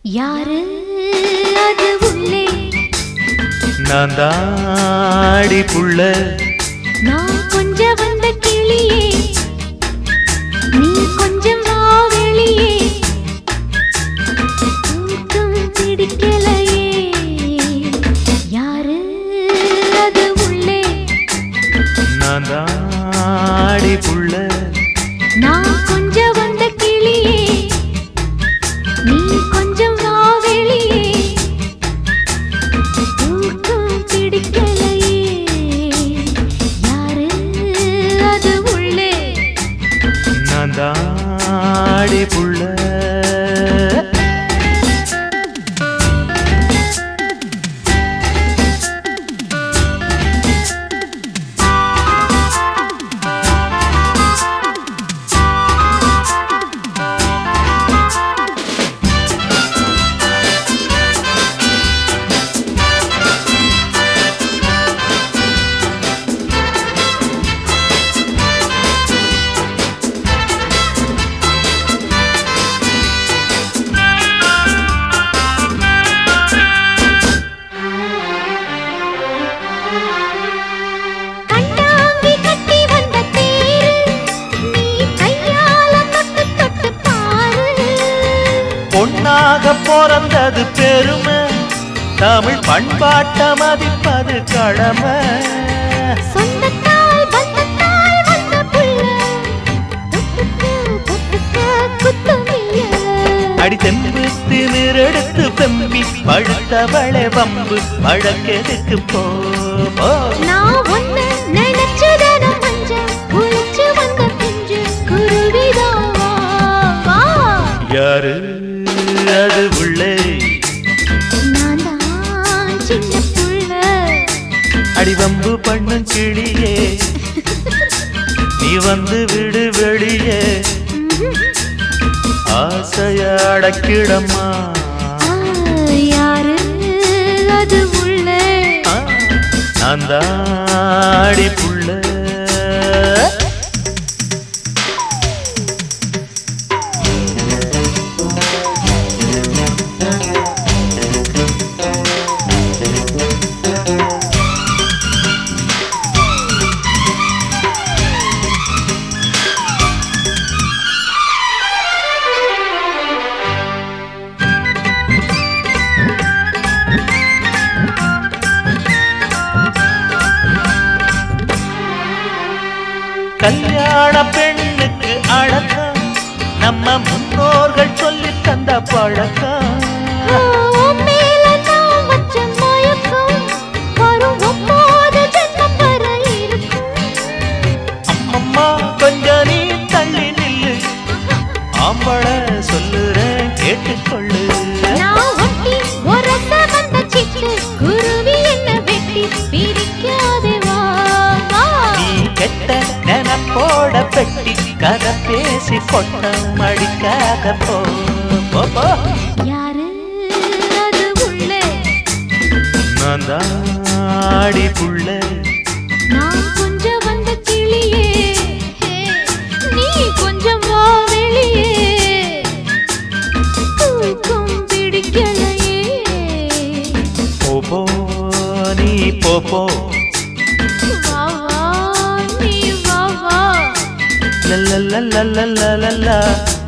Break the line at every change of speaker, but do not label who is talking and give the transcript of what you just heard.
யாரு அது உள்ளே
நான் தாடி புள்ள
நான் கொஞ்சம் வந்த கிளியே நீ கொஞ்சம் வா வெளியே தூக்கம் பிடிக்கலையே யாரு அது உள்ளே
நான் தாடி புள்ள
நான் கொஞ்சம் வந்த கிளியே நீ கொஞ்சம் வா வெளியே தூக்கம் பிடிக்கலையே யாரு அது உள்ளே
நான் தாடி புள்ள
கண்டாங்கி கட்டி வந்த தேரு நீ கையால தொட்டு தொட்டு பாரு
பொன்னாக பிறந்தது பெருமை தமிழ் பண்பாட்ட மதிப்பது கடமை
சொந்தத்தால் பந்தத்தால் வந்த புள்ள தொட்டுக்க தொட்டுக்க குத்தமில்ல
அடி தெம்பு திமிரெடுத்து பெம்பி பழுத்தவளை வம்பு வழக்கெதுக்கு போ போ.
நான் ஒண்ணு நினைச்சதன மஞ்ச உழைச்சு வந்த பிஞ்சு குருவிதான் வா, வா.
யாரு அது உள்ளே
நான் தான் சின்ன புள்ள
அடிவம்பு பண்ணும் கிளியே நீ வந்து விடு வெளியே ஆசைய அடக்கிடம்மா
ஆ, யாரு அது உள்ள
ஆ, நான் தாடி புள்ள கல்யாண பெண்ணுக்கு அழக்கம் நம்ம முன்னோர்கள் சொல்லி தந்த பழக்கம்
உன் மேல நான் வச்ச மயக்கம் வரும் ஒன்பது ஜென்மம் வர இருக்கும்
அம்மம்மா கொஞ்ச நீ தள்ளி நில்லு ஆம்பள சொல்லுறேன் கேட்டுக்கொள்ளு
நான் ஒட்டி உரச வந்த சிட்டு குருவி என்ன வெட்டி பிரிக்காதே வா வா
நீ கெட்ட நெனப்போட பெட்டி கதை பேசி பொட்டம் அடிக்காத போ போ, போ.
யாரு அது உள்ளே
நான் தாடி புள்ள
நான் கொஞ்சம் வந்த கிளியே ஹே, நீ கொஞ்சம் வா வெளியே தூக்கம் பிடிக்கலையே
போ போ நீ போ போ
வா வா நீ வா வா
la la la la la la la la